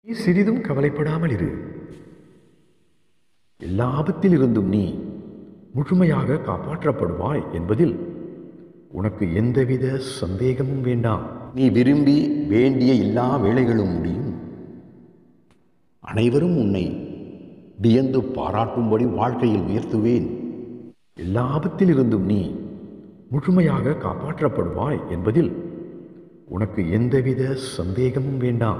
நீ சிறிதும் கவலைப்படாமல் இரு எல்லா ஆபத்திலிருந்தும் நீ முழுமையாக காப்பாற்றப்படுவாய் என்பதில் உனக்கு எந்தவித சந்தேகமும் வேண்டாம் நீ விரும்பி வேண்டிய எல்லா வேலைகளும் முடியும் அனைவரும் உன்னை வியந்து பாராட்டும்படி வாழ்க்கையில் உயர்த்துவேன் எல்லா ஆபத்திலிருந்தும் நீ முழுமையாக காப்பாற்றப்படுவாய் என்பதில் உனக்கு எந்தவித சந்தேகமும் வேண்டாம்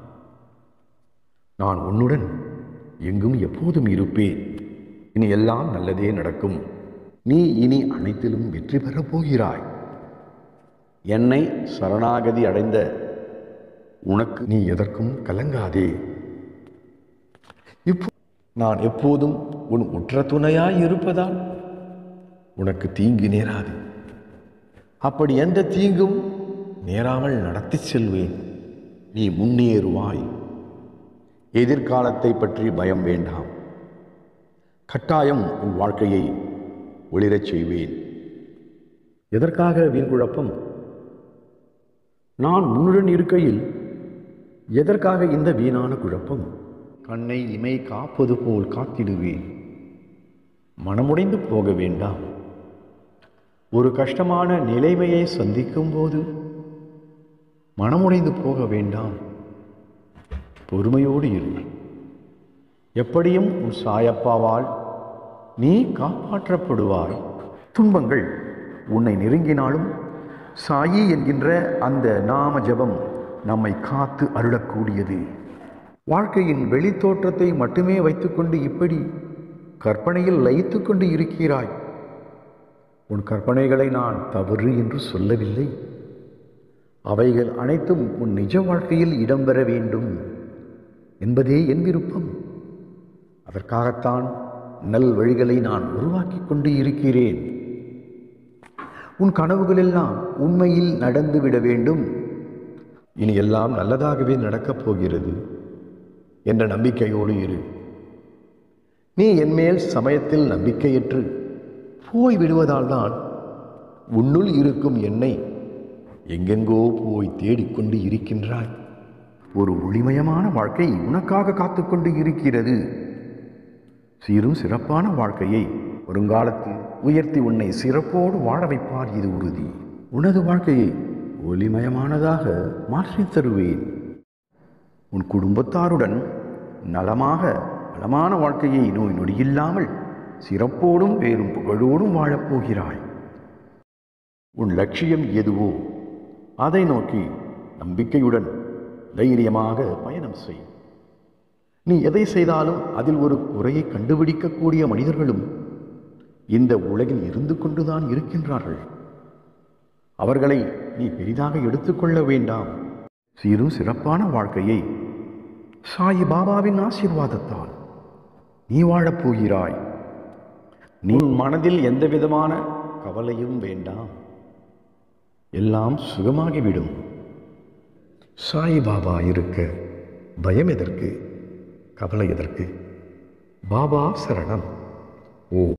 நான் உன்னுடன் எங்கும் எப்போதும் இருப்பேன் இனி எல்லாம் நல்லதே நடக்கும் நீ இனி அனைத்திலும் வெற்றி பெறப் போகிறாய் என்னை சரணாகதி அடைந்த உனக்கு நீ எதற்கும் கலங்காதே இப்போ நான் எப்போதும் உன் உற்ற துணையாய் இருப்பதால் உனக்கு தீங்கு நேராது அப்படி எந்த தீங்கும் நேராமல் நடத்தி செல்வேன் நீ முன்னேறுவாய் எதிர்காலத்தை பற்றி பயம் வேண்டாம் கட்டாயம் உன் வாழ்க்கையை ஒளிரச் செய்வேன் எதற்காக வீண் குழப்பம் நான் உன்னுடன் இருக்கையில் எதற்காக இந்த வீணான குழப்பம் கண்ணை இமை காப்பது போல் காத்திடுவேன் மனமுடைந்து போக வேண்டாம் ஒரு கஷ்டமான நிலைமையை சந்திக்கும் போது மனமுடைந்து போக வேண்டாம் பொறுமையோடு இரு எப்படியும் உன் சாயப்பாவால் நீ காப்பாற்றப்படுவாய் துன்பங்கள் உன்னை நெருங்கினாலும் சாயி என்கின்ற அந்த நாம ஜபம் நம்மை காத்து அருளக்கூடியது வாழ்க்கையின் வெளித்தோற்றத்தை மட்டுமே வைத்துக்கொண்டு இப்படி கற்பனையில் லயித்து கொண்டு இருக்கிறாய் உன் கற்பனைகளை நான் தவறு என்று சொல்லவில்லை அவைகள் அனைத்தும் உன் நிஜ வாழ்க்கையில் இடம்பெற வேண்டும் என்பதே என் விருப்பம் அதற்காகத்தான் நல் வழிகளை நான் உருவாக்கி கொண்டு இருக்கிறேன் உன் கனவுகள் எல்லாம் உண்மையில் நடந்துவிட வேண்டும் இனி எல்லாம் நல்லதாகவே நடக்கப் போகிறது என்ற நம்பிக்கையோடு இரு நீ என்மேல் சமயத்தில் நம்பிக்கையற்று போய் விடுவதால் தான் உன்னுள் இருக்கும் என்னை எங்கெங்கோ போய் தேடிக்கொண்டு இருக்கின்றாய் ஒரு ஒளிமயமான வாழ்க்கை உனக்காக காத்துக்கொண்டு இருக்கிறது சீரும் சிறப்பான வாழ்க்கையை வருங்காலத்தில் உயர்த்தி உன்னை சிறப்போடு வாழ வைப்பார் இது உறுதி உனது வாழ்க்கையை ஒளிமயமானதாக மாற்றித் தருவேன் உன் குடும்பத்தாருடன் நலமாக நலமான வாழ்க்கையை நோய் நொடியில்லாமல் சிறப்போடும் பேரும் புகழோடும் வாழப்போகிறாய் உன் லட்சியம் எதுவோ அதை நோக்கி நம்பிக்கையுடன் தைரியமாக பயணம் செய் நீ எதை செய்தாலும் அதில் ஒரு குறையை கண்டுபிடிக்கக்கூடிய மனிதர்களும் இந்த உலகில் இருந்து கொண்டுதான் இருக்கின்றார்கள் அவர்களை நீ பெரிதாக எடுத்துக்கொள்ள வேண்டாம் சீரும் சிறப்பான வாழ்க்கையை சாயி பாபாவின் ஆசீர்வாதத்தால் நீ வாழப் போகிறாய் நீ உன் மனதில் எந்த விதமான கவலையும் வேண்டாம் எல்லாம் சுகமாகிவிடும் சாய் பாபா இருக்க பயம் எதற்கு கவலை எதற்கு பாபா சரணம் ஓ